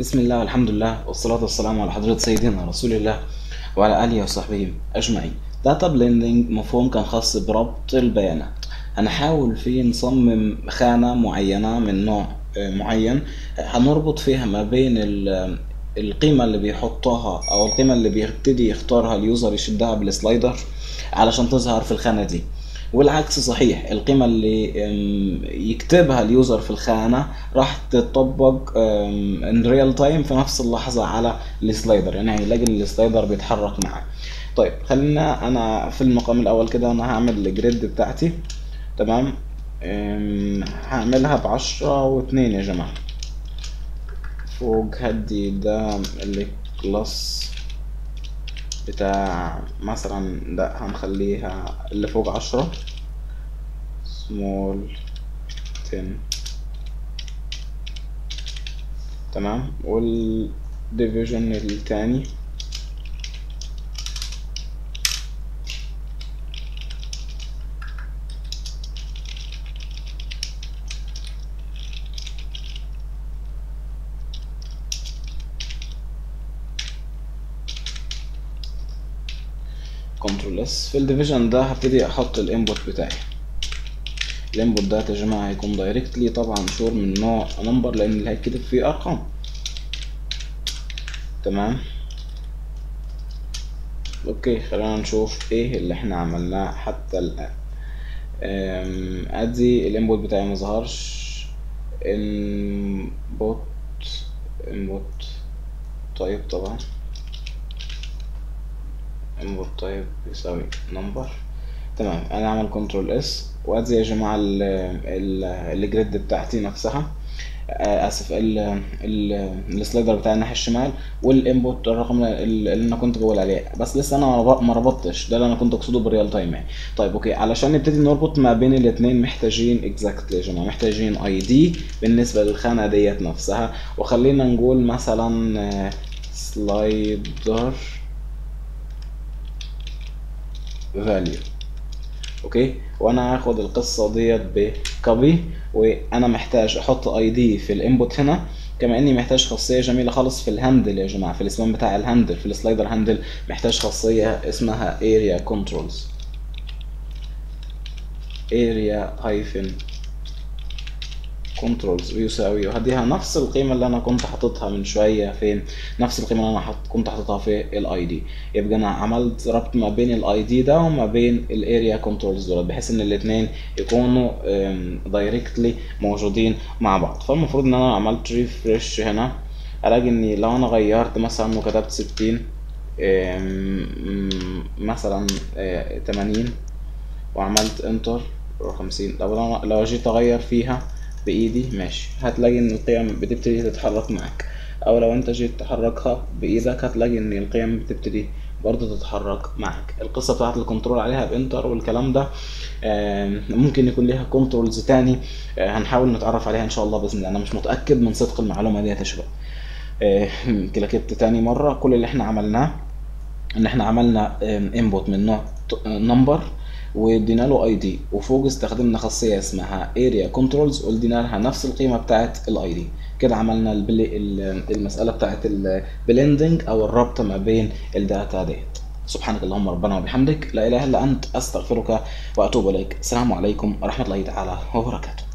بسم الله والحمد لله والصلاة والسلام على حضرة سيدنا رسول الله وعلى آله وصحبه أجمعين داتا بليندنج مفهوم كان خاص بربط البيانات هنحاول فيه نصمم خانة معينة من نوع آه، معين هنربط فيها ما بين ال- القيمة اللي بيحطها أو القيمة اللي بيبتدي يختارها اليوزر يشدها بالسلايدر علشان تظهر في الخانة دي والعكس صحيح القيمة اللي أم، يكتبها اليوزر في الخانة راح تطبق ان ريال تايم في نفس اللحظة على السلايدر يعني هيلاقي السلايدر بيتحرك معاه طيب خلينا انا في المقام الاول كده انا هعمل الجريد بتاعتي تمام أم، هعملها بعشرة واتنين يا جماعة فوق هدي ده الكلاس بتاع مثلا ده هنخليها اللي فوق عشرة small 10 تمام والديفيجن التاني كنترول اس في الديفيجن ده هبتدي احط الانبوت بتاعي الانبوت ده يا جماعه هيكون دايركتلي طبعا شور من نوع نمبر لان اللي هيتكتب فيه ارقام تمام اوكي خلينا نشوف ايه اللي احنا عملناه حتى الان أم، ادي الانبوت بتاعي ما ظهرش انبوت انبوت طيب طبعا انبوت طيب يساوي نمبر تمام انا اعمل كنترول اس وادي يا جماعه ال ال الجريد بتاعتي نفسها آه، اسف ال ال السلايدر بتاع الناحيه الشمال والانبوت الرقم اللي انا كنت بقول عليه بس لسه انا ما رب- ما ربطتش ده اللي انا كنت اقصده بالريال تايم يعني طيب اوكي علشان نبتدي نربط ما بين الاثنين محتاجين اكزاكتلي يا جماعه محتاجين اي دي بالنسبه للخانه ديت نفسها وخلينا نقول مثلا سلايدر فاليو اوكي وانا هاخد القصه ديت بكوبي وانا محتاج احط اي دي في الانبوت هنا كما اني محتاج خاصيه جميله خالص في الهاندل يا جماعه في الاسم بتاع الهاندل في السلايدر هاندل محتاج خاصيه اسمها area controls area hyphen كنترولز بيساوي وهديها نفس القيمة اللي أنا كنت حاططها من شوية فين نفس القيمة اللي أنا حط... كنت حاططها في الاي دي يبقى أنا عملت ربط ما بين الاي دي ده وما بين الاريا كنترولز دول بحيث إن الاتنين يكونوا دايركتلي موجودين مع بعض فالمفروض إن أنا عملت ريفرش هنا ألاقي إني لو أنا غيرت مثلا وكتبت ستين مثلا تمانين وعملت انتر خمسين لو لو لو جيت اغير فيها بايدي ماشي هتلاقي ان القيم بتبتدي تتحرك معاك او لو انت جيت تحركها بايدك هتلاقي ان القيم بتبتدي برضه تتحرك معاك القصة بتاعت الكنترول عليها بانتر والكلام ده آم، ممكن يكون ليها كنترولز تاني آه، هنحاول نتعرف عليها ان شاء الله باذن الله انا مش متاكد من صدق المعلومه ديت يا شباب آه، كلاكيت تاني مره كل اللي احنا عملناه ان احنا عملنا انبوت من نوع نمبر وادينا له اي دي وفوق استخدمنا خاصيه اسمها اريا كنترولز وادينا لها نفس القيمه بتاعه الاي دي كده عملنا البلي ال- المساله بتاعه البلندنج او الربط ما بين الداتا ديت سبحانك اللهم ربنا وبحمدك لا اله الا انت استغفرك واتوب اليك السلام عليكم ورحمه الله تعالى وبركاته